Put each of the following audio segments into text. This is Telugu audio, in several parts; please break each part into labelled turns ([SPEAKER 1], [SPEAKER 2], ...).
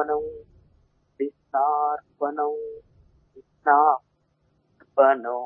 [SPEAKER 1] కృష్ణార్పణం కృష్ణార్పణం కృష్ణార్పణం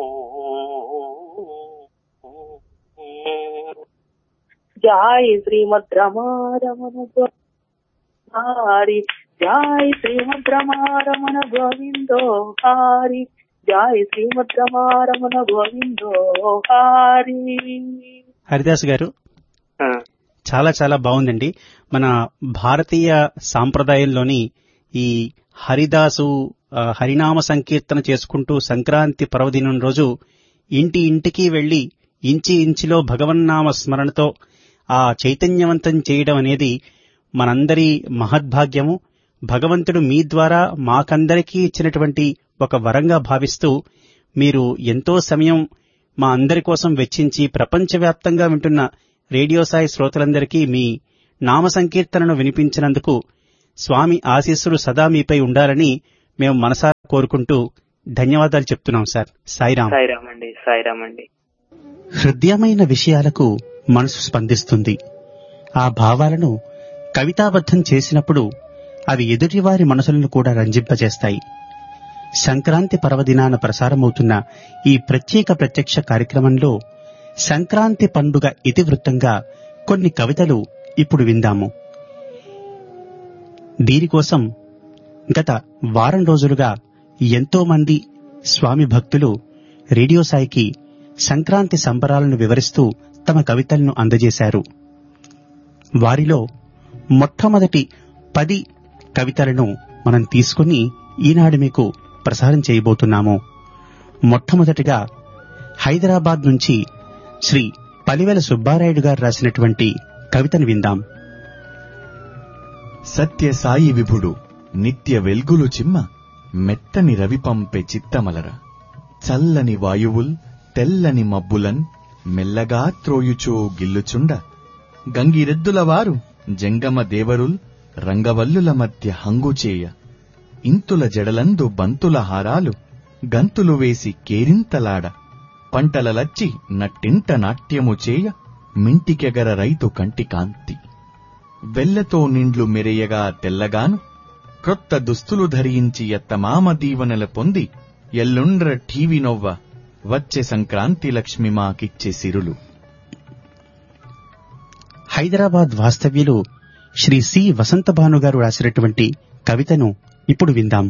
[SPEAKER 1] జై శ్రీమద్ రమారమణ హారి జై శ్రీమద్ రమారమణ గోవిందో హారి జై శ్రీమద్ రమారమణ గోవిందో హారి
[SPEAKER 2] హరిదాస్ గారు చాలా చాలా బాగుందండి మన భారతీయ సాంప్రదాయంలోని ఈ హరిదాసు ఆ, హరినామ సంకీర్తన చేసుకుంటూ సంక్రాంతి పర్వదినం రోజు ఇంటి ఇంటికి వెళ్లి ఇంచి ఇంచిలో భగవన్నామ స్మరణతో ఆ చైతన్యవంతం చేయడం అనేది మనందరి మహద్భాగ్యము భగవంతుడు మీ ద్వారా మాకందరికీ ఇచ్చినటువంటి ఒక వరంగా భావిస్తూ మీరు ఎంతో సమయం మా అందరి కోసం వెచ్చించి ప్రపంచవ్యాప్తంగా వింటున్న రేడియో సాయి శ్రోతలందరికీ మీ నామ సంకీర్తనను వినిపించినందుకు స్వామి ఆశీస్సులు సదా మీపై ఉండాలని మేము మనసారా కోరుకుంటూ ధన్యవాదాలు చెప్తున్నాం సార్ సాయిరాం
[SPEAKER 1] సాయిరామ్ అండి సాయిరామ్ అండి
[SPEAKER 2] హృదయమైన విషయాలకు మనసు స్పందిస్తుంది ఆ భావాలను కవితాబద్ధం చేసినప్పుడు అవి ఎదుటివారి మనసులను కూడా రంజింపజేస్తాయి సంక్రాంతి పర్వదినాన ప్రసారమవుతున్న ఈ ప్రత్యేక ప్రత్యక్ష కార్యక్రమంలో సంక్రాంతి పండుగ ఇతివృత్తంగా కొన్ని కవితలు ఇప్పుడు విందాము దీనికోసం గత వారం రోజులుగా ఎంతో మంది స్వామి భక్తులు రేడియో సాయికి సంక్రాంతి సంబరాలను వివరిస్తూ తమ కవితలను అందజేశారు వారిలో మొట్టమొదటి పది కవితలను మనం తీసుకుని ఈనాడు మీకు ప్రసారం చేయబోతున్నాము మొట్టమొదటిగా హైదరాబాద్ నుంచి శ్రీ పలివెల సుబ్బారాయుడు గారు రాసినటువంటి కవితను విందాం
[SPEAKER 3] సత్య సాయి విభుడు నిత్య వెల్గులు చిమ్మ మెత్తని రవి పంపె చిత్తమలర చల్లని వాయువుల్ తెల్లని మబ్బులన్ మెల్లగా త్రోయుచో గిల్లుచుండ గంగిరెద్దుల వారు జంగమ దేవరుల్ రంగవల్లుల మధ్య హంగుచేయ ఇంతుల జడలందు బంతుల హారాలు గంతులు వేసి కేరింతలాడ పంటల లచ్చి నట్టింట నాట్యము చేయ మింటికెగర రైతు కంటి కాంతి వెల్లతో నిండ్లు మెరియగా తెల్లగాను క్రొత్త దుస్తులు ధరించి ఎత్తమామ దీవెనల పొంది ఎల్లుండ్ర ఠీవి నొవ్వ వచ్చే సంక్రాంతి లక్ష్మి మాకిచ్చే సిరులు
[SPEAKER 2] హైదరాబాద్ వాస్తవ్యులు శ్రీ సి వసంతభాను గారు రాసినటువంటి కవితను ఇప్పుడు విందాం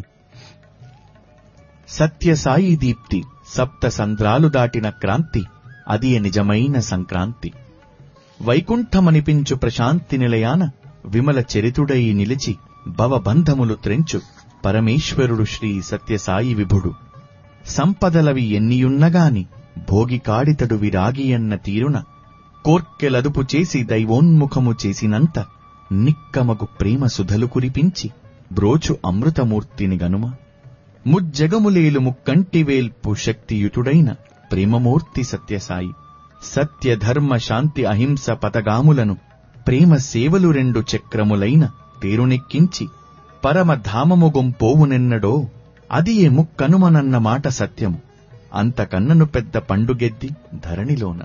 [SPEAKER 3] సత్యసాయి దీప్తి సప్త సంద్రాలు దాటిన క్రాంతి అది నిజమైన సంక్రాంతి వైకుంఠమనిపించు ప్రశాంతి నిలయాన విమల చరితుడై నిలిచి భవబంధములు త్రెంచు పరమేశ్వరుడు శ్రీ సత్యసాయి విభుడు సంపదలవి ఎన్నియున్నగాని భోగి కాడితడు విరాగియన్న తీరున కోర్కెలదుపు చేసి దైవోన్ముఖము చేసినంత నిక్కమగు ప్రేమ సుధలు కురిపించి బ్రోచు అమృతమూర్తిని గనుమ ముజ్జగములేలు ముక్కంటి వేల్పు శక్తియుతుడైన ప్రేమమూర్తి సత్యసాయి సత్య ధర్మ శాంతి అహింస పతగాములను ప్రేమ సేవలు రెండు చక్రములైన తేరునెక్కించి పరమధామము గొంపోవునెన్నడో అది ఏ ముక్కనుమనన్న మాట సత్యము అంతకన్నను పెద్ద పండుగెద్ది ధరణిలోన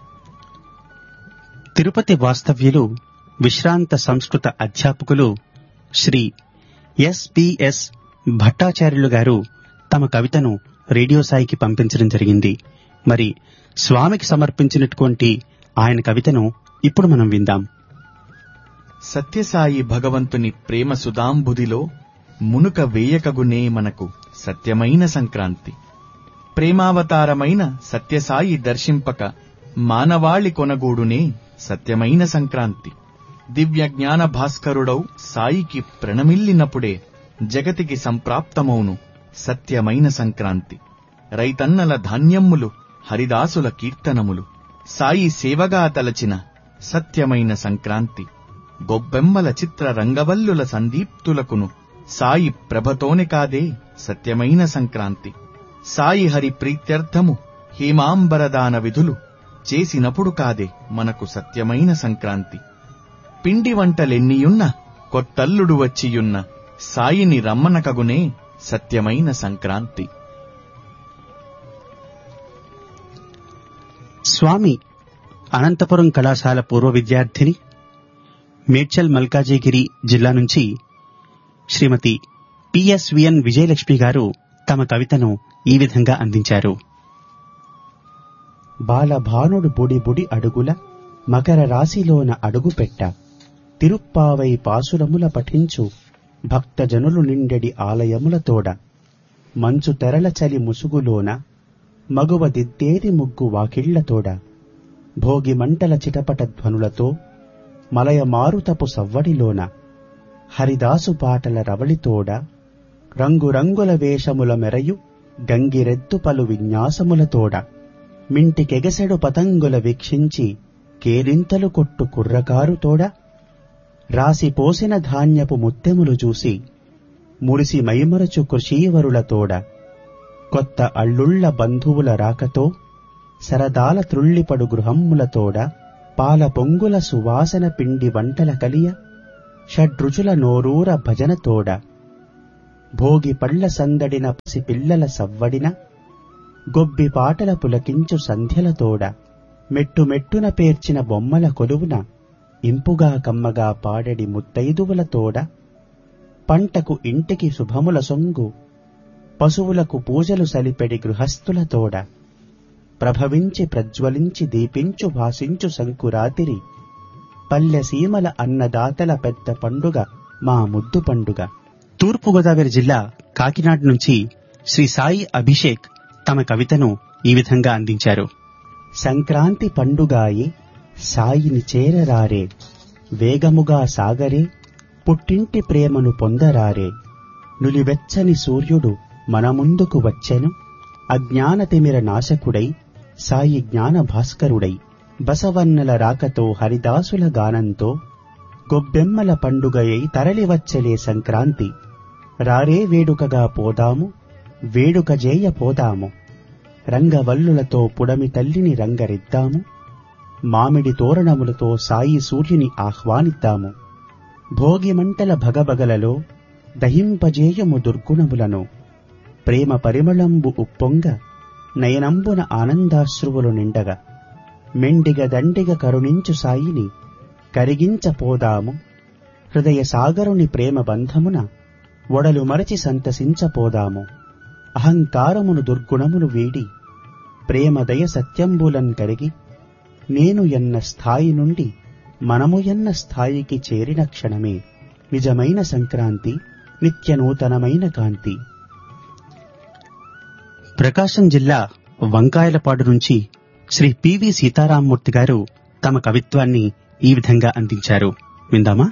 [SPEAKER 2] తిరుపతి వాస్తవ్యులు విశ్రాంత సంస్కృత అధ్యాపకులు శ్రీ ఎస్పిఎస్ భట్టాచార్యులు గారు తమ కవితను రేడియో సాయికి పంపించడం జరిగింది మరి స్వామికి సమర్పించినటువంటి ఆయన కవితను ఇప్పుడు మనం విందాం
[SPEAKER 3] సత్యసాయి భగవంతుని ప్రేమ సుధాంబుదిలో మునుక వేయకగునే మనకు సత్యమైన సంక్రాంతి ప్రేమావతారమైన సత్యసాయి దర్శింపక మానవాళి కొనగూడునే సత్యమైన సంక్రాంతి దివ్య జ్ఞాన భాస్కరుడౌ సాయికి ప్రణమిల్లినప్పుడే జగతికి సంప్రాప్తమౌను సత్యమైన సంక్రాంతి రైతన్నల ధాన్యమ్ములు హరిదాసుల కీర్తనములు సాయి సేవగా తలచిన సత్యమైన సంక్రాంతి గొబ్బెమ్మల చిత్ర రంగవల్లుల సందీప్తులకును సాయి ప్రభతోనే కాదే సత్యమైన సంక్రాంతి సాయి హరి ప్రీత్యర్థము హేమాంబరదాన విధులు చేసినప్పుడు కాదే మనకు సత్యమైన సంక్రాంతి పిండి వంటలెన్నియున్న కొత్తల్లుడు వచ్చియున్న సాయిని రమ్మనకగునే సత్యమైన సంక్రాంతి
[SPEAKER 2] స్వామి అనంతపురం కళాశాల పూర్వ విద్యార్థిని మేడ్చల్ మల్కాజిగిరి జిల్లా నుంచి శ్రీమతి పిఎస్విఎన్ విజయలక్ష్మి గారు తమ కవితను ఈ విధంగా అందించారు
[SPEAKER 4] బాలభానుడు బుడి బుడి అడుగుల మకర రాశిలోన అడుగుపెట్ట తిరుప్పావై పాసురముల పఠించు భక్తజనులు నిండెడి ఆలయములతోడ మంచు తెరల చలి ముసుగులోన మగువ దిద్దేది ముగ్గు వాకిళ్లతోడ భోగి మంటల చిటపట ధ్వనులతో మలయ మారుతపు సవ్వడిలోన హరిదాసు పాటల రవళితోడ రంగురంగుల వేషముల మెరయు గంగిరెద్దు పలు విన్యాసములతోడ మింటికెగసెడు పతంగుల వీక్షించి కేరింతలు కొట్టు కుర్రకారుతోడ రాసిపోసిన ధాన్యపు ముత్తెములు చూసి మురిసి మైమరచు కృషీవరులతోడ కొత్త అల్లుళ్ళ బంధువుల రాకతో సరదాల త్రుళ్ళిపడు గృహమ్ములతోడ పాల పొంగుల సువాసన పిండి వంటల కలియ షడ్రుచుల నోరూర భజనతోడ భోగి పళ్ళ సందడిన పసిపిల్లల సవ్వడిన గొబ్బి పాటల పులకించు సంధ్యలతోడ మెట్టు మెట్టున పేర్చిన బొమ్మల కొలువున ఇంపుగా కమ్మగా పాడెడి ముత్తైదువులతోడ పంటకు ఇంటికి శుభముల సొంగు పశువులకు పూజలు సలిపెడి గృహస్థులతోడ ప్రభవించి ప్రజ్వలించి దీపించు భాసించు సంకురాతిరి పల్లె సీమల అన్నదాతల పెద్ద పండుగ మా ముద్దు పండుగ
[SPEAKER 2] తూర్పుగోదావరి జిల్లా కాకినాడ నుంచి శ్రీ సాయి అభిషేక్ తమ కవితను ఈ విధంగా అందించారు
[SPEAKER 4] సంక్రాంతి పండుగాయి సాయిని చేరరారే వేగముగా సాగరే పుట్టింటి ప్రేమను పొందరారే నులివెచ్చని సూర్యుడు మన ముందుకు వచ్చెను అజ్ఞానతిమిర నాశకుడై సాయి జ్ఞాన భాస్కరుడై బసవన్నల రాకతో హరిదాసుల గానంతో గొబ్బెమ్మల పండుగయై తరలివచ్చలే సంక్రాంతి రారే వేడుకగా పోదాము వేడుక జేయ పోదాము రంగవల్లులతో పుడమి తల్లిని రంగరిద్దాము మామిడి తోరణములతో సాయి సూర్యుని ఆహ్వానిద్దాము భోగి మంటల భగభగలలో దహింపజేయము దుర్గుణములను ప్రేమ పరిమళంబు ఉప్పొంగ నయనంబున ఆనందాశ్రువులు నిండగా మెండిగ దండిగ కరుణించు సాయిని కరిగించపోదాము హృదయ సాగరుని ప్రేమ బంధమున ఒడలు మరచి సంతసించపోదాము అహంకారమును దుర్గుణమును వీడి ప్రేమదయ సత్యంబులన్ కరిగి నేను ఎన్న స్థాయి నుండి మనము ఎన్న స్థాయికి చేరిన క్షణమే నిజమైన సంక్రాంతి నిత్యనూతనమైన కాంతి
[SPEAKER 2] ప్రకాశం జిల్లా వంకాయలపాడు నుంచి శ్రీ పివి సీతారామమూర్తి గారు తమ కవిత్వాన్ని ఈ విధంగా అందించారు విందామా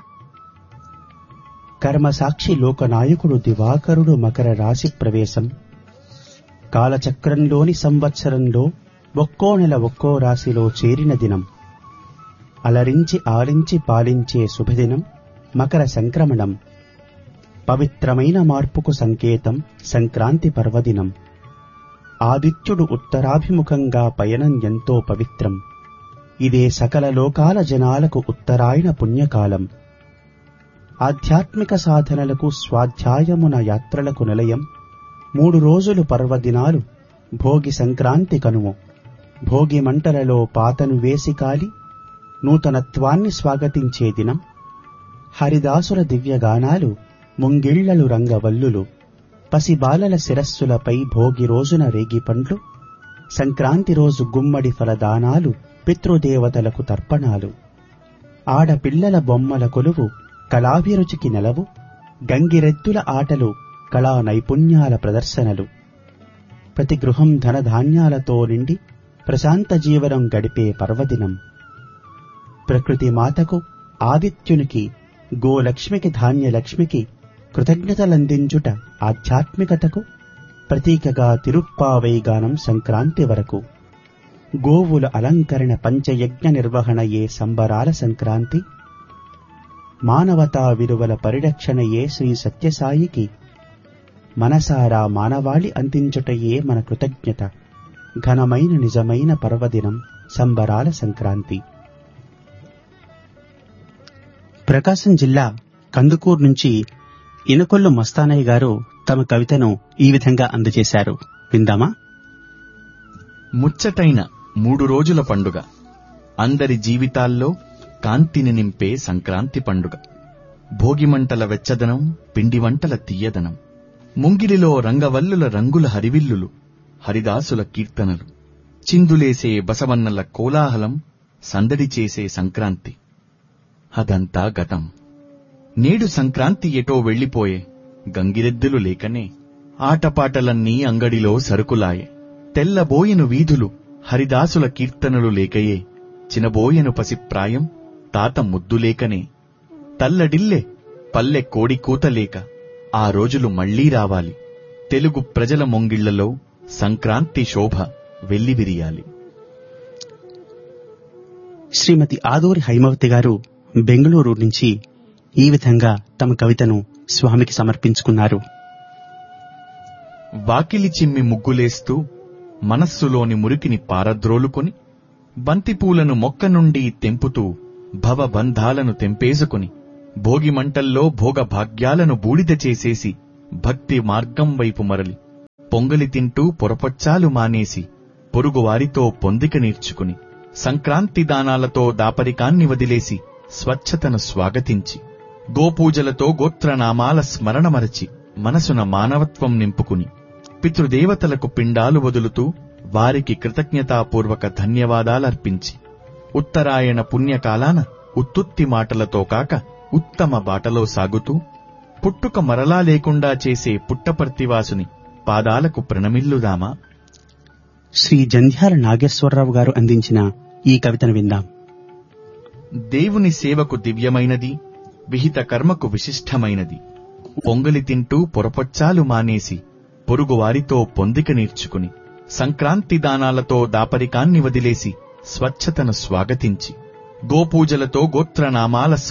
[SPEAKER 4] కర్మసాక్షి లోకనాయకుడు దివాకరుడు మకర రాశి ప్రవేశం కాలచక్రంలోని సంవత్సరంలో ఒక్కో నెల ఒక్కో రాశిలో చేరిన దినం అలరించి ఆలించి పాలించే శుభదినం మకర సంక్రమణం పవిత్రమైన మార్పుకు సంకేతం సంక్రాంతి పర్వదినం ఆదిత్యుడు ఉత్తరాభిముఖంగా పయనం ఎంతో పవిత్రం ఇదే సకల లోకాల జనాలకు ఉత్తరాయణ పుణ్యకాలం ఆధ్యాత్మిక సాధనలకు స్వాధ్యాయమున యాత్రలకు నిలయం మూడు రోజులు పర్వదినాలు భోగి సంక్రాంతి కనుము భోగి మంటలలో పాతను వేసి కాలి నూతనత్వాన్ని స్వాగతించే దినం హరిదాసుల దివ్యగానాలు ముంగిళ్లలు రంగవల్లులు పసిబాలల శిరస్సులపై భోగి రోజున రేగిపండ్లు సంక్రాంతి రోజు గుమ్మడి ఫలదానాలు పితృదేవతలకు తర్పణాలు ఆడపిల్లల బొమ్మల కొలువు కళాభిరుచికి నెలవు గంగిరెద్దుల ఆటలు కళా నైపుణ్యాల ప్రదర్శనలు ప్రతి గృహం ధనధాన్యాలతో నిండి ప్రశాంత జీవనం గడిపే పర్వదినం ప్రకృతి మాతకు ఆదిత్యునికి గోలక్ష్మికి ధాన్యలక్ష్మికి కృతజ్ఞతలందించుట ఆధ్యాత్మికతకు ప్రతీకగా తిరుప్పావైగానం సంక్రాంతి వరకు గోవుల అలంకరణ పంచయజ్ఞ నిర్వహణయే సంబరాల సంక్రాంతి మానవతా విలువల పరిరక్షణయే శ్రీ సత్యసాయికి మనసారా మానవాళి అందించుటయే మన కృతజ్ఞత ఘనమైన నిజమైన పర్వదినం సంబరాల సంక్రాంతి
[SPEAKER 2] ప్రకాశం జిల్లా కందుకూరు నుంచి ఇనకొల్లు మస్తానయ్య గారు తమ కవితను ఈ విధంగా అందజేశారు విందామా
[SPEAKER 3] ముచ్చటైన మూడు రోజుల పండుగ అందరి జీవితాల్లో కాంతిని నింపే సంక్రాంతి పండుగ భోగిమంటల వెచ్చదనం పిండి వంటల తీయదనం ముంగిలిలో రంగవల్లుల రంగుల హరివిల్లులు హరిదాసుల కీర్తనలు చిందులేసే బసవన్నల కోలాహలం సందడి చేసే సంక్రాంతి అదంతా గతం నేడు సంక్రాంతి ఎటో వెళ్ళిపోయే గంగిరెద్దులు లేకనే ఆటపాటలన్నీ అంగడిలో సరుకులాయే తెల్లబోయెను వీధులు హరిదాసుల కీర్తనలు లేకయే చినబోయెను పసిప్రాయం తాత ముద్దు లేకనే తల్లడిల్లె పల్లె కోడి కూత లేక ఆ రోజులు మళ్లీ రావాలి తెలుగు ప్రజల మొంగిళ్లలో సంక్రాంతి శోభ వెల్లివిరియాలి
[SPEAKER 2] శ్రీమతి ఆదూరి హైమవతి గారు బెంగళూరు నుంచి ఈ విధంగా తమ కవితను స్వామికి సమర్పించుకున్నారు
[SPEAKER 3] వాకిలి చిమ్మి ముగ్గులేస్తూ మనస్సులోని మురికిని పారద్రోలుకొని బంతిపూలను మొక్క నుండి తెంపుతూ భవబంధాలను తెంపేసుకుని భోగిమంటల్లో భోగభాగ్యాలను బూడిద చేసేసి భక్తి మార్గం వైపు మరలి పొంగలి తింటూ పొరపొచ్చాలు మానేసి పొరుగువారితో పొందిక నేర్చుకుని సంక్రాంతి దానాలతో దాపరికాన్ని వదిలేసి స్వచ్ఛతను స్వాగతించి గోపూజలతో గోత్రనామాల స్మరణమరచి మనసున మానవత్వం నింపుకుని పితృదేవతలకు పిండాలు వదులుతూ వారికి కృతజ్ఞతాపూర్వక ధన్యవాదాలర్పించి ఉత్తరాయణ పుణ్యకాలాన ఉత్తుత్తి మాటలతో కాక ఉత్తమ బాటలో సాగుతూ పుట్టుక మరలా లేకుండా చేసే పుట్టపర్తివాసుని పాదాలకు ప్రణమిల్లుదామా
[SPEAKER 2] శ్రీ జంధ్యాల నాగేశ్వరరావు గారు అందించిన ఈ కవితను విందాం
[SPEAKER 3] దేవుని సేవకు దివ్యమైనది విహిత కర్మకు విశిష్టమైనది పొంగలి తింటూ పొరపొచ్చాలు మానేసి పొరుగువారితో పొందిక నేర్చుకుని సంక్రాంతి దానాలతో దాపరికాన్ని వదిలేసి స్వచ్ఛతను స్వాగతించి గోపూజలతో గోత్రనామాల